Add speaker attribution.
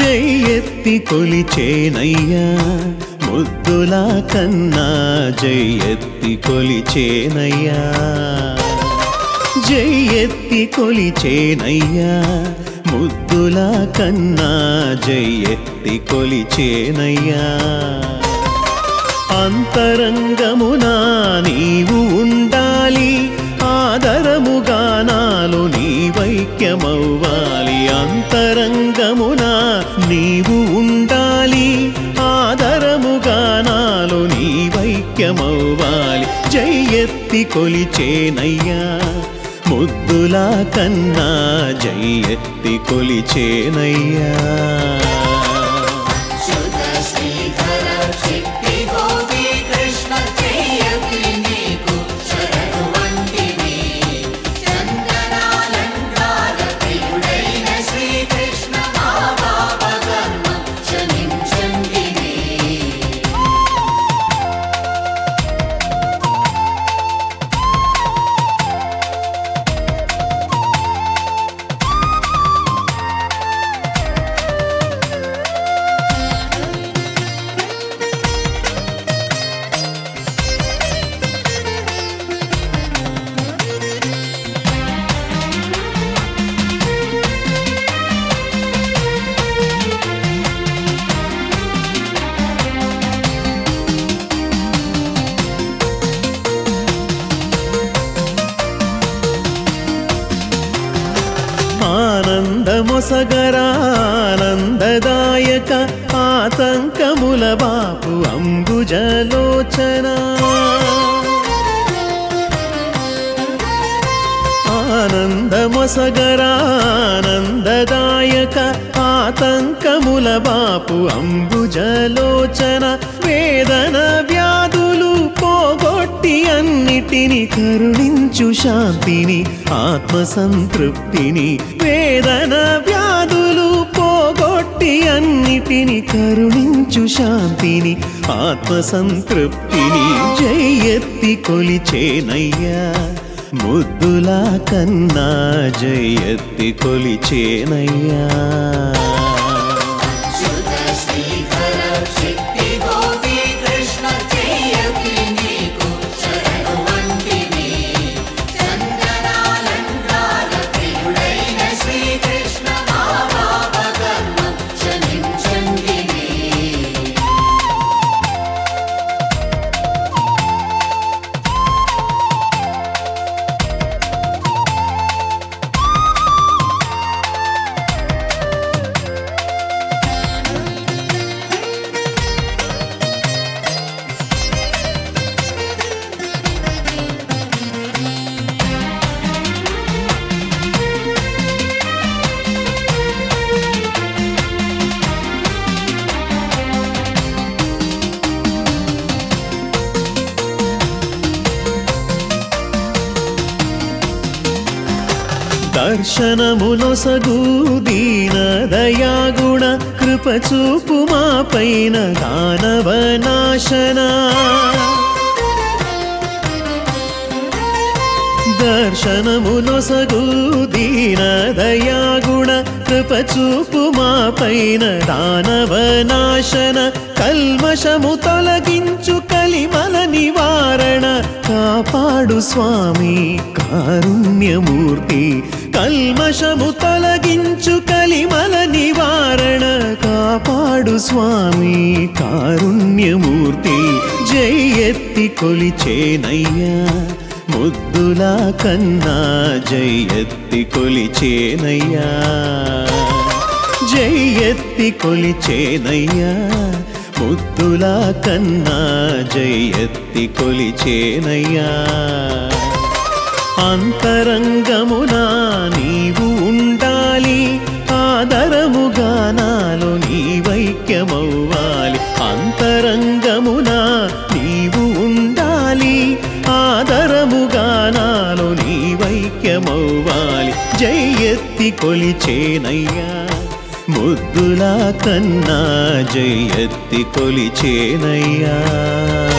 Speaker 1: జై ఎత్తి కొలిచేనయ్యా ముద్దుల కన్నా జై ఎత్తి కొలిచేనయ్యా జై ఎత్తి కొలిచేనయ్యా ముద్దుల కన్నా జై ఎత్తి కొలిచేనయ్యా అంతరంగమున నీవు ఉండాలి ఆదరముగా నాలో నీ వైక్యమవ్వాలి అంతరంగమున నీవు ఉండాలి ఆదరముగా నాలో నీ వైక్యమవ్వాలి జై ఎత్తి కొలిచేనయ్యా ముద్దుల కన్నా జై ఎత్తి కొలిచేనయ్యా
Speaker 2: శుద్ధ శ్రీధర శక్తి గోపి కృష్ణ చేయకి నీకు శరణు వంటివి చందనాలంకార ప్రియుడైన శ్రీకృష్ణ మా పాపకర్మ క్షమించండివి
Speaker 1: ఆనందమొసగరానందదాయక ఆతంకముల బాపు అంబుజలోచన ఆనందమొసగరానందదాయక ఆతంకముల బాపు అంబుజలోచన వేదన వ్యాధులు పోగొట్టి అన్నిటిని కరుణించు శాంతిని ఆత్మ సంతృప్తిని వేదన వ్యాధులు పోగొట్టి అన్నిటిని కరుణించు శాంతిని ఆత్మ సంతృప్తిని జై ఎత్తి కొలిచేనయ్యా ముద్దుల కన్నా జై ఎత్తి కొలిచేనయ్యా
Speaker 2: శుద్ధ శ్రీధర శక్తి గోపి కృష్ణ చేయకి నీకు శరణు వంటివి చందనాలంకార ప్రియుడైన శ్రీకృష్ణ మా పాపకర్మ క్షమించండివి
Speaker 1: దర్శనమునొసగు దీన దయాగుణ కృప చూపు మా పైన దానవ నాశన దర్శనమునొసగు దీన దయాగుణ కృప చూపు మా పైన దానవ నాశన కల్మషము తొలగించు కలిమల నివారణ కాపాడు స్వామి కారుణ్యమూర్తి కల్మషము తొలగించు కలిమల నివారణ కాపాడు స్వామి కారుణ్యమూర్తి జై ఎత్తి కొలిచేనయ్యా ముద్దుల కన్నా జై ఎత్తి కొలిచేనయ్యా జై ఎత్తి కొలిచేనయ్యా ముద్దుల కన్నా జై ఎత్తి కొలిచేనయ్యా అంతరంగమున నీవు ఉండాలి ఆదరముగా నాలో నీ వైక్యమవ్వాలి అంతరంగమున నీవు ఉండాలి ఆదరముగా నాలో నీ వైక్యమవ్వాలి జై ఎత్తి కొలిచేనయ్యా ముద్దుల కన్నా జై ఎత్తి కొలిచేనయ్యా